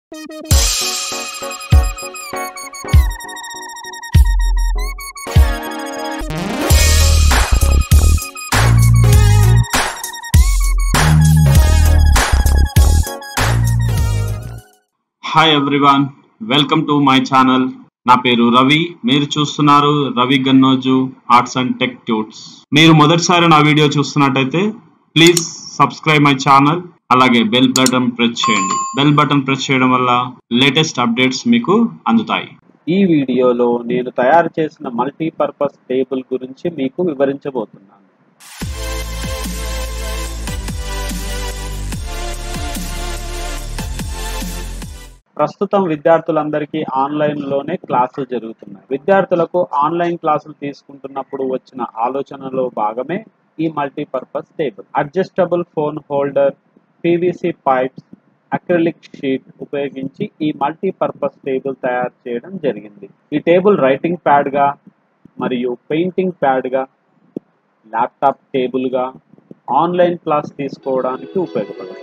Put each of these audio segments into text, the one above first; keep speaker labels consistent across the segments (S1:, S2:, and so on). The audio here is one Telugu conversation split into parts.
S1: hi everyone welcome to my channel నా పేరు రవి మీరు చూస్తున్నారు Ravi Gannoju arts and tech tuts మీరు మొదటిసారి నా వీడియో చూస్తున్నట్టయితే ప్లీజ్ సబ్స్క్రైబ్ మై ఛానల్ అలాగే బెల్ బటన్ ప్రెస్ చేయండి బెల్ బటన్ ప్రెస్ చేయడం వల్ల లేటెస్ట్ అప్డేట్స్ మీకు అందుతాయి
S2: ఈ వీడియోలో నేను తయారు చేసిన మల్టీపర్పస్ టేబుల్ గురించి మీకు వివరించబోతున్నాను ప్రస్తుతం విద్యార్థులందరికీ ఆన్లైన్లోనే క్లాసులు జరుగుతున్నాయి విద్యార్థులకు ఆన్లైన్ క్లాసులు తీసుకుంటున్నప్పుడు వచ్చిన ఆలోచనలో భాగమే ఈ multipurpose table adjustable phone holder PVC pipes acrylic sheet ఉపయోగించి ఈ మల్టీపర్పస్ టేబుల్ తయారు చేయడం జరిగింది ఈ టేబుల్ రైటింగ్ ప్యాడ్గా మరియు పెయింటింగ్ ప్యాడ్గా ల్యాప్టాప్ టేబుల్గా ఆన్లైన్ క్లాస్ తీసుకోవడానికి ఉపయోగపడుతుంది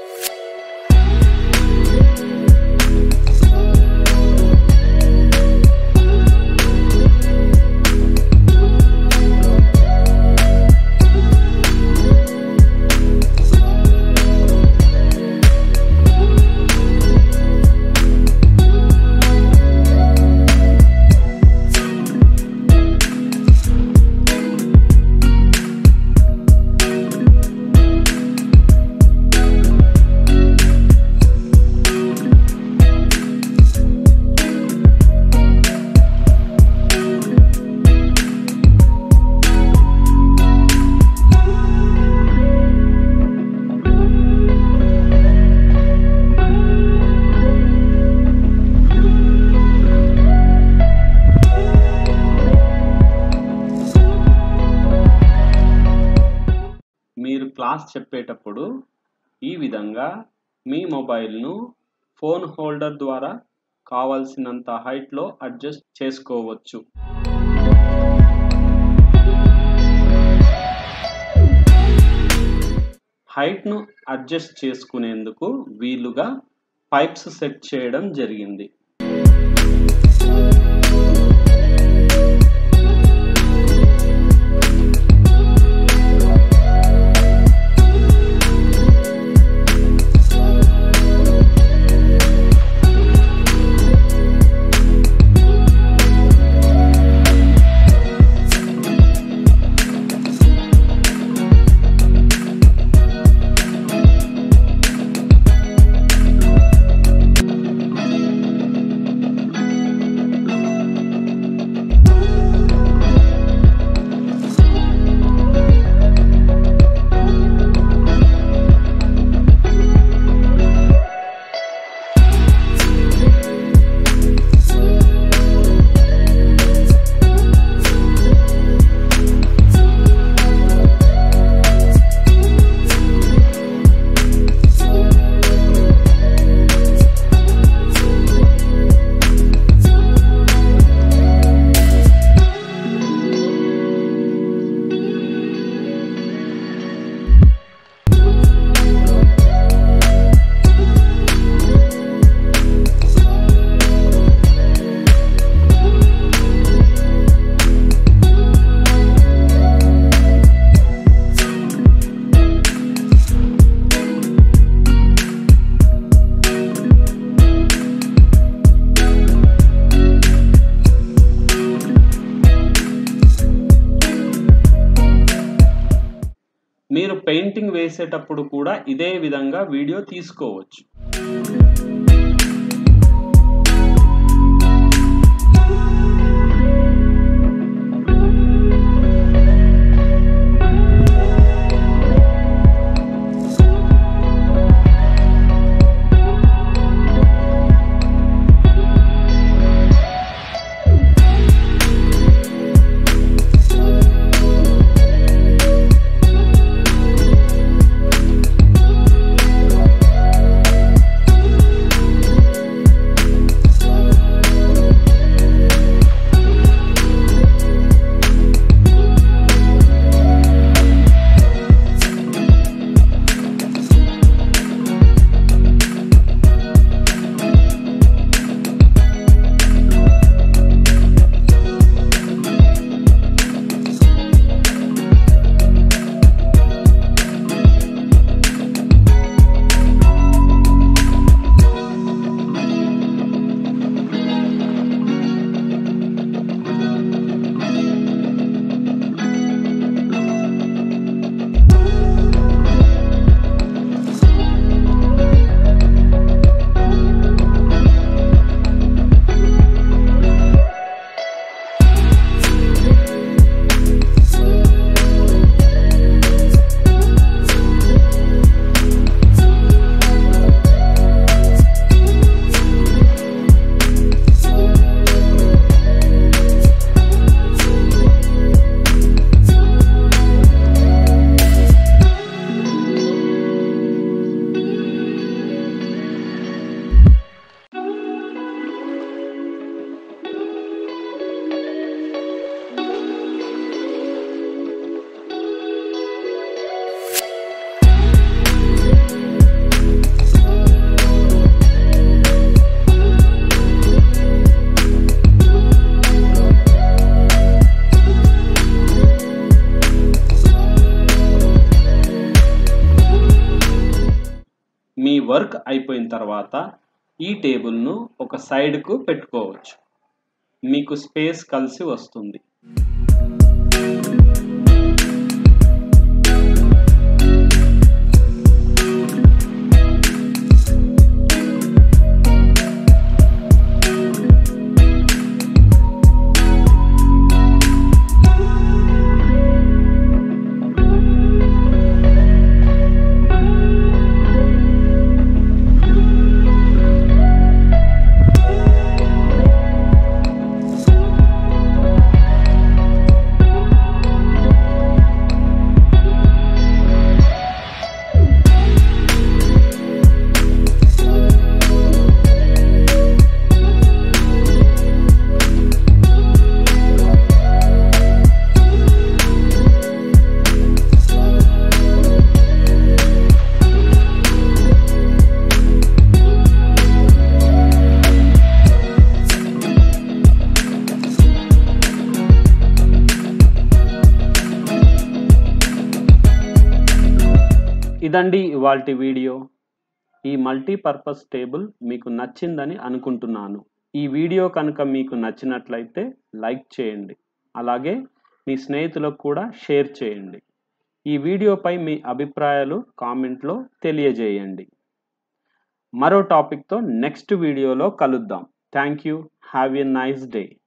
S2: మీరు క్లాస్ చెప్పేటప్పుడు ఈ విధంగా మీ మొబైల్ను ఫోన్ హోల్డర్ ద్వారా కావలసినంత హైట్లో అడ్జస్ట్ చేసుకోవచ్చు హైట్ను అడ్జస్ట్ చేసుకునేందుకు వీలుగా పైప్స్ సెట్ చేయడం జరిగింది మీరు పెయింటింగ్ వేసేటప్పుడు కూడా ఇదే విధంగా వీడియో తీసుకోవచ్చు అయిపోయిన తర్వాత ఈ టేబుల్ను ఒక సైడ్కు పెట్టుకోవచ్చు మీకు స్పేస్ కలిసి వస్తుంది ఇదండి ఇవాల్టి వీడియో ఈ మల్టీపర్పస్ టేబుల్ మీకు నచ్చిందని అనుకుంటున్నాను ఈ వీడియో కనుక మీకు నచ్చినట్లయితే లైక్ చేయండి అలాగే మీ స్నేహితులకు కూడా షేర్ చేయండి ఈ వీడియోపై మీ అభిప్రాయాలు కామెంట్లో తెలియజేయండి మరో టాపిక్తో నెక్స్ట్ వీడియోలో కలుద్దాం thank you have a nice day